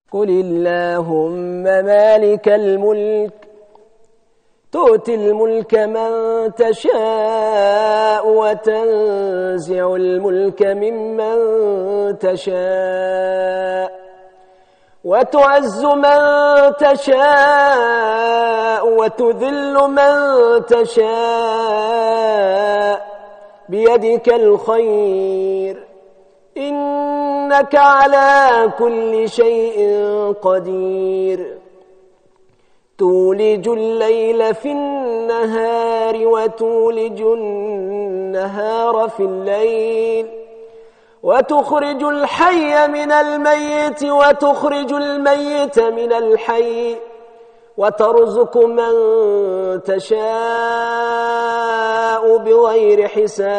قل اللهم مالك الملك تؤتي الملك من تشاء وتنزع الملك ممن تشاء وتعز من تشاء وتذل من تشاء بيدك الخير إنك على كل شيء قدير تولج الليل في النهار وتولج النهار في الليل وتخرج الحي من الميت وتخرج الميت من الحي وترزق من تشاء بغير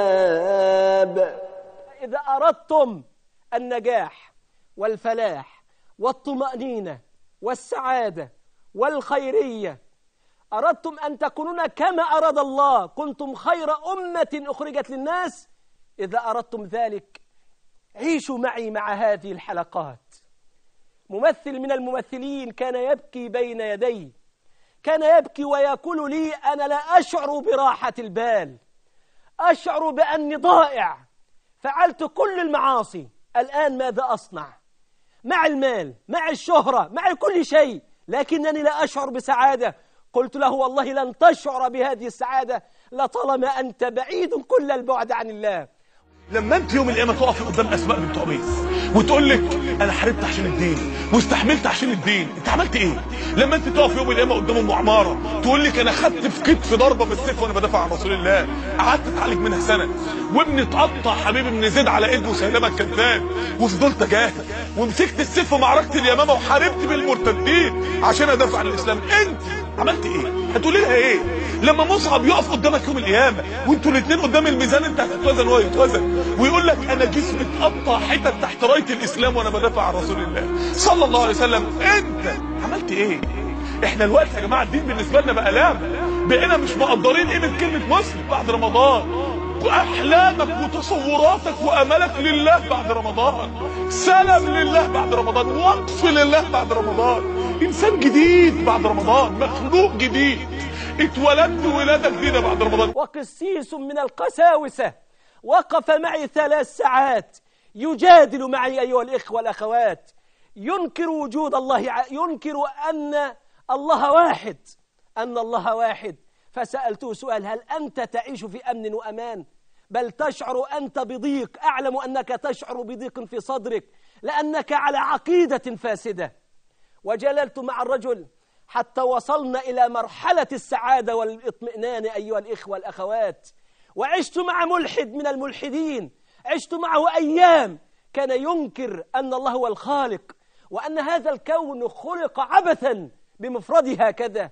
حساب إذا أردتم النجاح والفلاح والطمأنينة والسعادة والخيرية أردتم أن تكونون كما أراد الله كنتم خير أمة أخرجت للناس إذا أردتم ذلك عيشوا معي مع هذه الحلقات ممثل من الممثلين كان يبكي بين يدي كان يبكي ويقول لي أنا لا أشعر براحة البال أشعر بأني ضائع فعلت كل المعاصي الآن ماذا أصنع مع المال مع الشهرة مع كل شيء لكنني لا أشعر بسعادة قلت له والله لن تشعر بهذه السعادة لطالما أنت بعيد كل البعد عن الله لما انت يوم القيامه تقفي قدام اسماء بنت عميس وتقول لك انا حاربت عشان الدين واستحملت عشان الدين انت عملت ايه لما انت تقف يوم القيامه قدام ام عماره تقول لك انا خدت في كتف ضربه بالسيف وانا بدافع عن رسول الله قعدت اتعالج منها سنه وابني اتقطع حبيب ابن زيد على ايد مسيلمه الكذاب وفضلت اجاهد ومسكت السيف في معركه اليمامه وحاربت بالمرتدين عشان ادافع عن الاسلام انت عملت ايه هتقولي لها ايه لما مصعب يقف قدامك يوم القيامه وانتوا الاثنين قدام الميزان انت هتتوزن وهو يتوزن ويقول لك انا جسمي اتقطع حتت تحت رايه الاسلام وانا بدافع عن رسول الله صلى الله عليه وسلم انت عملت ايه احنا الوقت يا جماعه الدين بالنسبه لنا بقى لعبه بقينا مش مقدرين قيمه كلمه مسلم بعد رمضان واحلامك وتصوراتك واملك لله بعد رمضان سلام لله بعد رمضان وقف لله بعد رمضان انسان جديد بعد رمضان مخلوق جديد اتولدت ولاده جديده بعد رمضان وقسيس من القساوسة وقف معي ثلاث ساعات يجادل معي أيها الإخوة والأخوات ينكر وجود الله ع- ينكر أن الله واحد أن الله واحد فسألته سؤال هل أنت تعيش في أمن وأمان بل تشعر أنت بضيق أعلم أنك تشعر بضيق في صدرك لأنك على عقيدة فاسدة وجللت مع الرجل حتى وصلنا إلى مرحلة السعادة والاطمئنان أيها الإخوة الأخوات وعشت مع ملحد من الملحدين عشت معه أيام كان ينكر أن الله هو الخالق وأن هذا الكون خلق عبثا بمفرده هكذا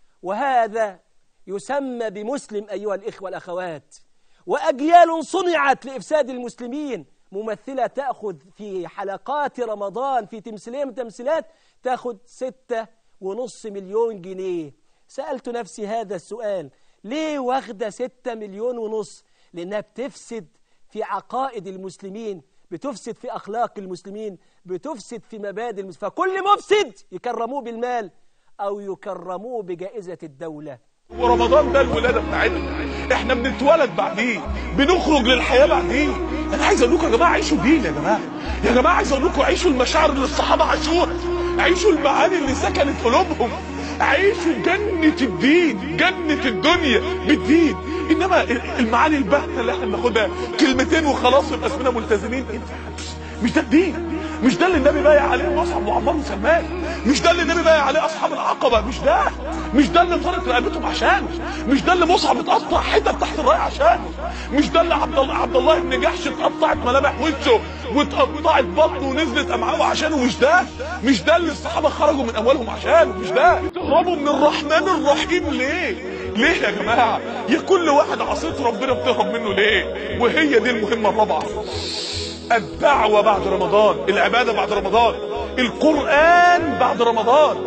وهذا يسمى بمسلم أيها الإخوة الأخوات وأجيال صنعت لإفساد المسلمين ممثلة تأخذ في حلقات رمضان في تمثيلية من تمثيلات تأخذ ستة ونص مليون جنيه سألت نفسي هذا السؤال ليه واخدة ستة مليون ونص لأنها بتفسد في عقائد المسلمين بتفسد في أخلاق المسلمين بتفسد في مبادئ المسلمين فكل مفسد يكرموه بالمال أو يكرموه بجائزة الدولة ورمضان ده الولاده بتاعتنا احنا بنتولد بعديه بنخرج للحياه بعديه انا عايز اقول لكم يا جماعه عيشوا دين يا جماعه يا جماعه عايز اقول لكم عيشوا المشاعر اللي الصحابه عاشوها عيشوا المعاني اللي سكنت قلوبهم عيشوا جنة الدين جنة الدنيا بالدين انما المعاني الباهته اللي احنا بناخدها كلمتين وخلاص يبقى اسمنا ملتزمين إيه ده؟ مش ده الدين مش ده اللي النبي بايع عليه مصعب وعمار وسلمان مش ده اللي النبي بايع عليه اصحاب العقبه مش ده مش ده اللي طارت رقبتهم عشانه مش ده اللي مصعب اتقطع حتت تحت الرايه عشانه مش ده اللي عبد الله عبد الله بن جحش اتقطعت ملامح وشه واتقطعت بطنه ونزلت امعائه عشانه مش ده مش ده اللي الصحابه خرجوا من اموالهم عشانه مش ده تهربوا من الرحمن الرحيم ليه ليه يا جماعه يا كل واحد عصيت ربنا بتهرب منه ليه وهي دي المهمه الرابعه الدعوة بعد رمضان العبادة بعد رمضان القرآن بعد رمضان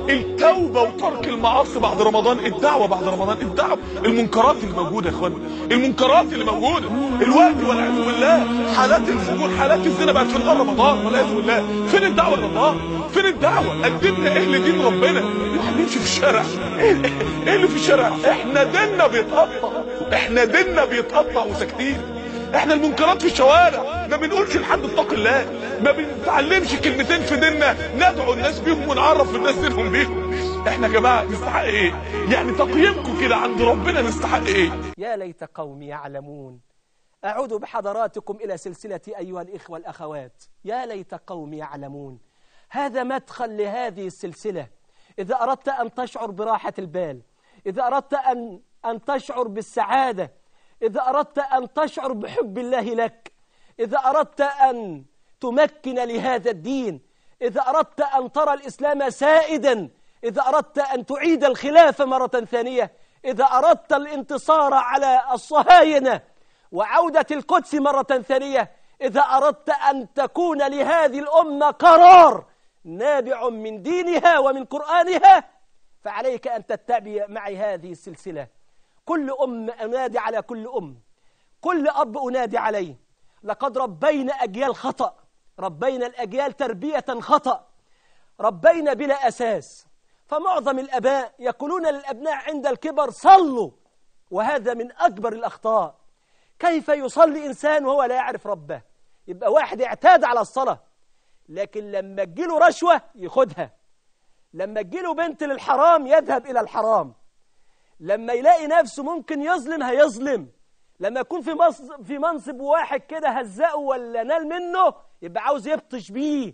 التوبة وترك المعاصي بعد رمضان الدعوة بعد رمضان الدعوة المنكرات اللي موجودة يا اخوانا المنكرات اللي موجودة الوقت والعياذ بالله حالات الفجور حالات الزنا بقت في نهار رمضان والعياذ بالله فين الدعوة لله فين الدعوة قدمنا ايه لدين ربنا احنا بنمشي في الشارع ايه إيه اللي في الشارع احنا ديننا بيتقطع احنا ديننا بيتقطع وساكتين احنا المنكرات في الشوارع ما بنقولش لحد اتق الله ما بنتعلمش كلمتين في ديننا ندعو الناس بيهم ونعرف الناس دينهم بيهم احنا يا جماعه نستحق ايه يعني تقييمكم كده عند ربنا نستحق ايه يا ليت قومي يعلمون أعود بحضراتكم إلى سلسلة أيها الإخوة الأخوات يا ليت قومي يعلمون هذا مدخل لهذه السلسلة إذا أردت أن تشعر براحة البال إذا أردت أن, أن تشعر بالسعادة إذا أردت أن تشعر بحب الله لك إذا أردت أن تمكن لهذا الدين إذا أردت أن ترى الإسلام سائدا إذا أردت أن تعيد الخلافة مرة ثانية إذا أردت الانتصار على الصهاينة وعودة القدس مرة ثانية إذا أردت أن تكون لهذه الأمة قرار نابع من دينها ومن قرآنها فعليك أن تتبع معي هذه السلسلة كل أم أنادي على كل أم كل أب أنادي عليه لقد ربينا أجيال خطأ ربينا الأجيال تربية خطأ ربينا بلا أساس فمعظم الأباء يقولون للأبناء عند الكبر صلوا وهذا من أكبر الأخطاء كيف يصلي إنسان وهو لا يعرف ربه يبقى واحد اعتاد على الصلاة لكن لما تجيله رشوة ياخدها لما تجيله بنت للحرام يذهب إلى الحرام لما يلاقي نفسه ممكن يظلم هيظلم لما يكون في منصب, في منصب واحد كده هزقه ولا نال منه يبقى عاوز يبطش بيه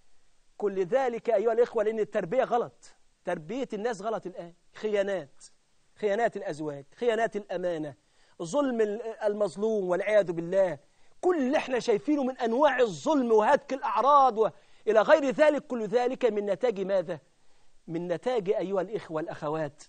كل ذلك أيها الإخوة لأن التربية غلط تربية الناس غلط الآن خيانات خيانات الأزواج خيانات الأمانة ظلم المظلوم والعياذ بالله كل اللي احنا شايفينه من أنواع الظلم وهتك الأعراض وإلى غير ذلك كل ذلك من نتاج ماذا؟ من نتاج أيها الإخوة الأخوات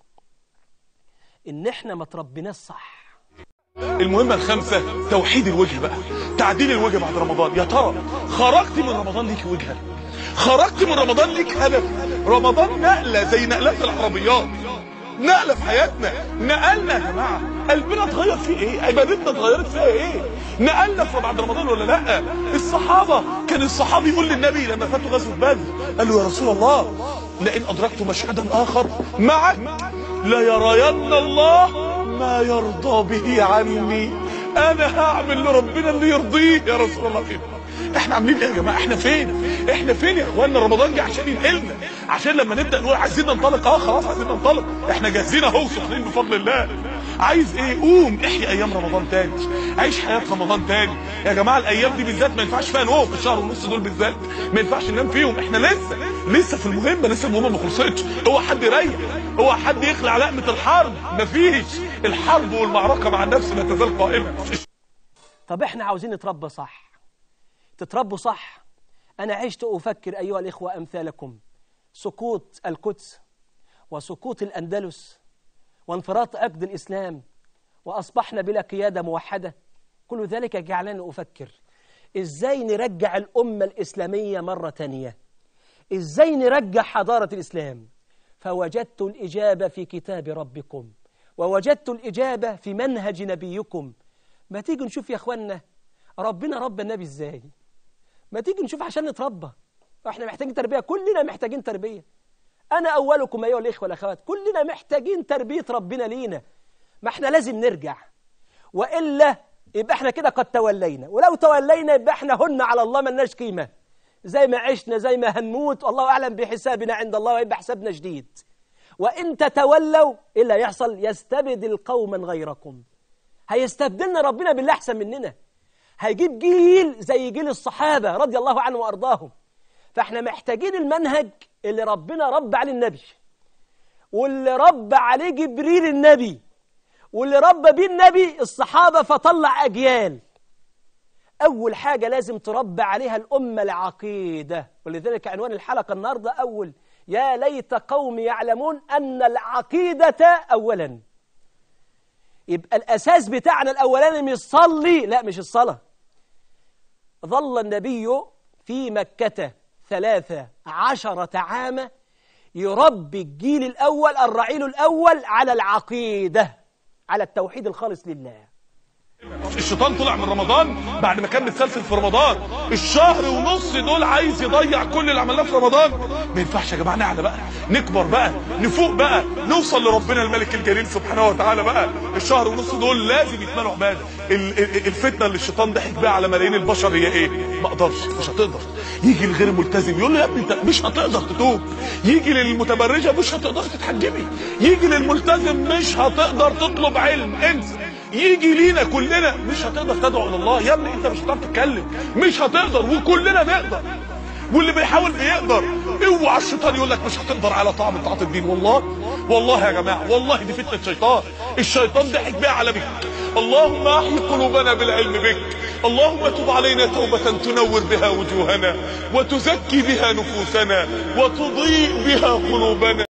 إن احنا ما تربيناش صح المهمة الخامسة توحيد الوجه بقى تعديل الوجه بعد رمضان يا ترى خرجت من رمضان ليك وجهة خرجت من رمضان ليك هدف رمضان نقلة زي نقلات العربيات نقلة في حياتنا نقلنا يا جماعة قلبنا اتغير فيه ايه عبادتنا اتغيرت فيها ايه نقلنا في بعد رمضان ولا لا الصحابة كان الصحابي يقول للنبي لما فاتوا غزوة بدر قال له يا رسول الله لئن أدركت مشهدا آخر معك لا يرين الله ما يرضى به عني انا هعمل لربنا اللي يرضيه يا رسول الله فين احنا عاملين ايه يا جماعه احنا فين احنا فين يا اخوانا رمضان جه عشان ينقلنا عشان لما نبدا نقول عايزين ننطلق اه خلاص عايزين ننطلق احنا جاهزين اهو سخنين بفضل الله عايز ايه قوم احيي ايام رمضان تاني عيش حياه رمضان تاني يا جماعه الايام دي بالذات ما ينفعش فيها نوم الشهر ونص دول بالذات ما ينفعش ننام فيهم احنا لسه لسه في المهمه لسه المهمه ما خلصتش هو حد يريح هو حد يخلع لقمه الحرب مفيش الحرب والمعركه مع النفس لا تزال قائمه طب احنا عاوزين نتربى صح تتربوا صح أنا عشت أفكر أيها الإخوة أمثالكم سقوط القدس وسقوط الأندلس وانفراط عقد الإسلام وأصبحنا بلا قيادة موحدة كل ذلك جعلني أفكر إزاي نرجع الأمة الإسلامية مرة تانية إزاي نرجع حضارة الإسلام فوجدت الإجابة في كتاب ربكم ووجدت الإجابة في منهج نبيكم ما تيجي نشوف يا أخوانا ربنا رب النبي إزاي ما تيجي نشوف عشان نتربى احنا محتاجين تربية كلنا محتاجين تربية أنا أولكم أيها الإخوة والأخوات كلنا محتاجين تربية ربنا لينا ما احنا لازم نرجع وإلا يبقى احنا كده قد تولينا ولو تولينا يبقى احنا هن على الله ملناش قيمة زي ما عشنا زي ما هنموت والله أعلم بحسابنا عند الله ويبقى حسابنا جديد وإن تتولوا إلا يحصل يستبدل قوما غيركم هيستبدلنا ربنا باللي أحسن مننا هيجيب جيل زي جيل الصحابة رضي الله عنهم وأرضاهم فاحنا محتاجين المنهج اللي ربنا رب عليه النبي واللي رب عليه جبريل النبي واللي رب بيه النبي الصحابة فطلع أجيال أول حاجة لازم تربى عليها الأمة العقيدة ولذلك عنوان الحلقة النهاردة أول يا ليت قوم يعلمون أن العقيدة أولا يبقى الأساس بتاعنا الأولاني مش صلي لا مش الصلاة ظل النبي في مكة ثلاثة عشرة عاما يربي الجيل الأول الرعيل الأول على العقيدة على التوحيد الخالص لله الشيطان طلع من رمضان بعد ما كان متسلسل في رمضان الشهر ونص دول عايز يضيع كل اللي عملناه في رمضان ما ينفعش يا جماعه نعلى بقى نكبر بقى نفوق بقى نوصل لربنا الملك الجليل سبحانه وتعالى بقى الشهر ونص دول لازم يتملوا عباده ال- ال- الفتنه اللي الشيطان ضحك بيها على ملايين البشر هي ايه ما اقدرش مش هتقدر يجي الغير ملتزم يقول له يا ابني انت مش هتقدر تتوب يجي للمتبرجه مش هتقدر تتحجبي يجي للملتزم مش هتقدر تطلب علم انسى يجي لينا كلنا مش هتقدر تدعو الى الله يا ابني انت مش هتعرف تتكلم مش هتقدر وكلنا نقدر واللي بيحاول بيقدر اوعى الشيطان يقول لك مش هتقدر على طعم طاعه الدين والله والله يا جماعه والله دي فتنه شيطان الشيطان ضحك بيها على بك اللهم احي قلوبنا بالعلم بك اللهم تب علينا توبه تنور بها وجوهنا وتزكي بها نفوسنا وتضيء بها قلوبنا